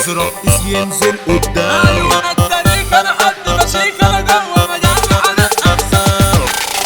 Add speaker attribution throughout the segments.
Speaker 1: عايز رئيس ينزل قدام
Speaker 2: ايوه انا التاريخ انا حد مشيك انا جوه مجال على الاقسام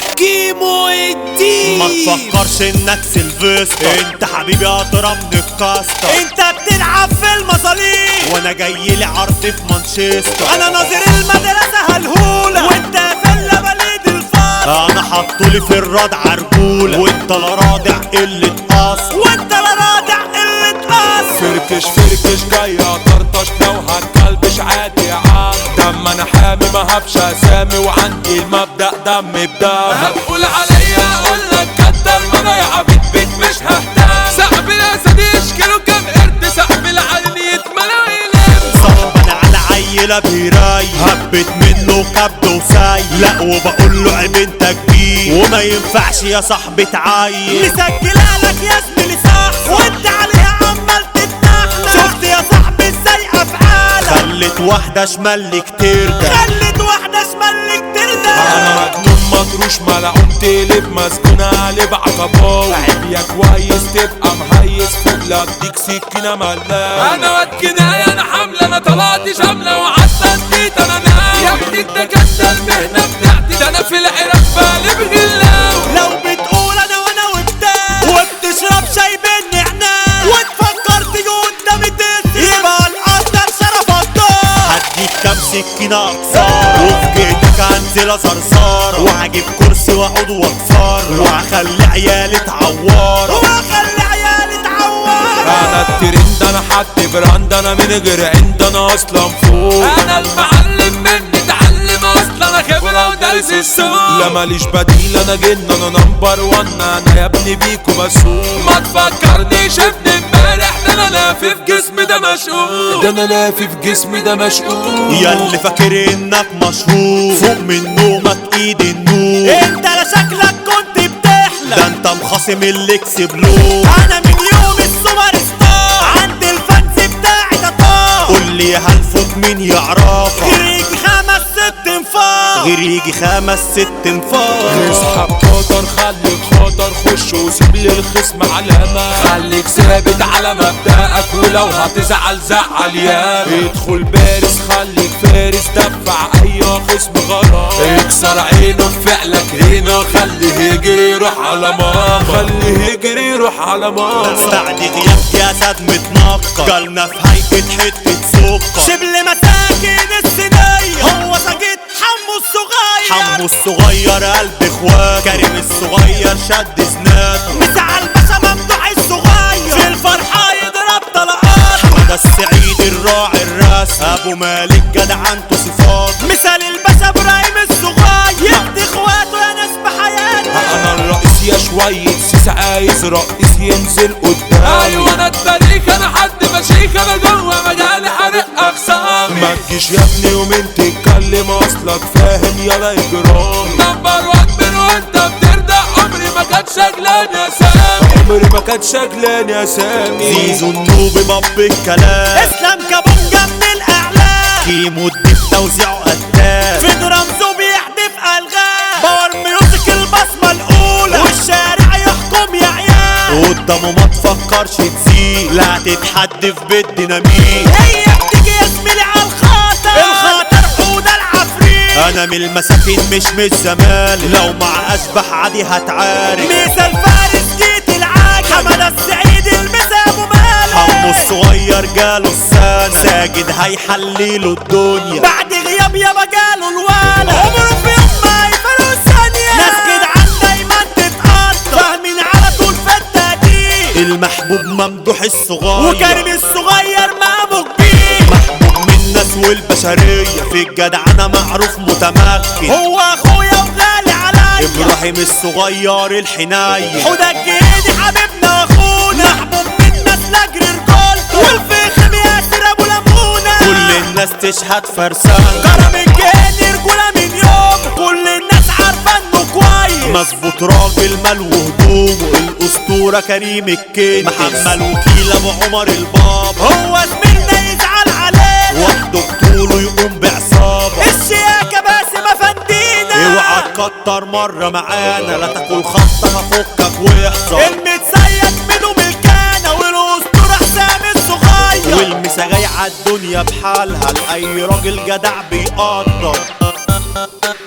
Speaker 1: كيمو الدين
Speaker 3: ما تفكرش انك سيلفستر انت حبيبي اطرى من الكاستر انت بتلعب في المظاليم وانا جاي لي عرض في مانشستر انا ناظر المدرسه هالهوله وانت فيلا بليد الفار انا حطولي في الردع رجوله وانت لا رادع قله اصل وانت لا رادع قله اصل
Speaker 4: فركش فركش جاي طرطش لو هتكلبش عادي يا عم دم انا حامي ما هبش اسامي وعندي المبدأ دم بدم
Speaker 2: هتقول عليا اقول لك كتر ما انا يا عبيد بيت مش ههتم صاحب الاسد يشكله كام قرد صاحب العين يتملى ويلم
Speaker 3: صاحبنا على عيلة بيراي هبت منه كبد وساي لا وبقول له عيب انت كبير وما ينفعش يا صاحبي تعاير مسجلها لك يا زميلي صح وانت عليها عمال تتنحنى شفت يا صاحبي ازاي افعالك خلت واحدة شمال لك ترجع خلت واحدة شمال لك
Speaker 4: انا
Speaker 3: ترجع
Speaker 4: مجنون مطروش ملعون تقلب مسكون قلب عقباوي عيب يا كويس تبقى مهيس فوق لا اديك سكينة ملاوي
Speaker 2: انا واد كناية انا حاملة انا طلعت شاملة وقعدت اديت انا ناوي يا ابني انت كانت المهنة بتاعتي ده انا في العراق بقلب غلاوي
Speaker 3: لو بتقول انا وانا وبتاع وبتشرب شاي بالنعناع وتفكر تيجي قدامي تسرق يبقى نقدر شرف الدار هديك كام سكينة اكسار وفي جيتك هنزل صرصار وهجيب كرسي واقعد واكسر وهخلي عيالي تعور وهخلي عيالي تعور
Speaker 4: انا الترند انا حد براند انا من غير عند انا اصلا فوق
Speaker 2: انا المعلم مني اتعلم اصلا انا خبرة ودارس السوق
Speaker 4: لا ماليش بديل انا جن انا نمبر وان انا يا ابني بيكو بسوق
Speaker 2: ما تفكرنيش ابن امبارح ده انا لافف جسمي ده مشقوق
Speaker 4: ده انا لافي في جسمي ده مشقوق
Speaker 3: يا اللي فاكر انك مشهور فوق من نومك ايد النور انت لا شكلك كنت بتحلم ده انت مخاصم اللي كسبلوه انا من يوم السوبر ستار عند الفانز بتاعي ده طار قول لي هلفوت مين يعرفك غير يجي خمس ست انفار غير يجي خمس ست انفار
Speaker 4: اسحب قدر خليك خطر خش وسيب للخصم علامة
Speaker 2: خليك ثابت على مبدأك ولو هتزعل زعل يا
Speaker 4: ادخل بارس خليك فارس دفع اي خصم غرام
Speaker 2: اكسر عينه في فعلك هنا خليه يجري يروح على ماما
Speaker 4: خليه يجري يروح على ماما
Speaker 3: استعدي غياب جسد متنقر جالنا في هيئة حتة سكر شبل مساكن السنية هو سجد حمو الصغير حمو الصغير قلب اخوات كريم الصغير شد سناته مسع الباشا ممدوح الصغير في الفرحة يضرب طلقات حمد السعيد الراعي الراس ابو مالك جدعنته صفات مثال الباشا ابراهيم الصغير يدي اخواته يا ناس بحياته
Speaker 4: انا الرئيس يا شوية سيس عايز رئيس ينزل قدام
Speaker 2: ايوه انا التاريخ انا حد مشيك انا جوه مجالي حرق اقسامي
Speaker 4: ما تجيش يا ابني يومين تتكلم اصلك فاهم يلا اجرام
Speaker 2: نمبر وان من وانت بترضى عمري ما كانت شغلان يا سامي
Speaker 4: عمري ما كانت شغلاني يا سامي
Speaker 3: زيزو النوب باب الكلام اسلام كابونجا من الاعلام كيمو الدب توزيعه قتال في رمزه بيحدف الغام باور ميوزك البصمه الاولى والشارع يحكم يا عيال قدامه ما تفكرش تزيد لا تتحدف بالديناميت هي بتيجي يا زميلي على الخاطر الخاطر حود العفريت انا من المساكين مش من الزمان لو مع اشبح عادي هتعارك مثال فارس جيت العاج حمد السعيد المسا ابو مالك حمو الصغير جاله السنة ساجد هيحليله الدنيا بعد غياب يابا جاله الولد عمره في يوم ما يفرق ثانية ناس جدعان دايما تتقطع فاهمين على طول في التقدير المحبوب ممدوح الصغير وكريم الصغير مامو كبير محبوب من الناس والبشرية في الجدعنة معروف متمكن هو اخويا وغالي عليا ابراهيم الصغير الحناية حوده الجهيدي حبيبنا واخونا محبوب من الناس لاجر رجولته والفخم ياسر ابو لمونة كل الناس تشهد فرسان كرم الجهيدي رجولة من يوم كل الناس عارفة انه كويس مظبوط راجل مال وهدومه الاسطورة كريم الكينج محمد وكيل ابو عمر الباب هو زميلنا يزعل عليه وحده بطوله يقوم بعصابة الشياكة باسم افندينا اوعى تكتر مرة معانا لا تاكل خطة هفكك واحذر المتسيد منه ملكانة والاسطورة حسام الصغير والمسا جاي على الدنيا بحالها لأي راجل جدع بيقدر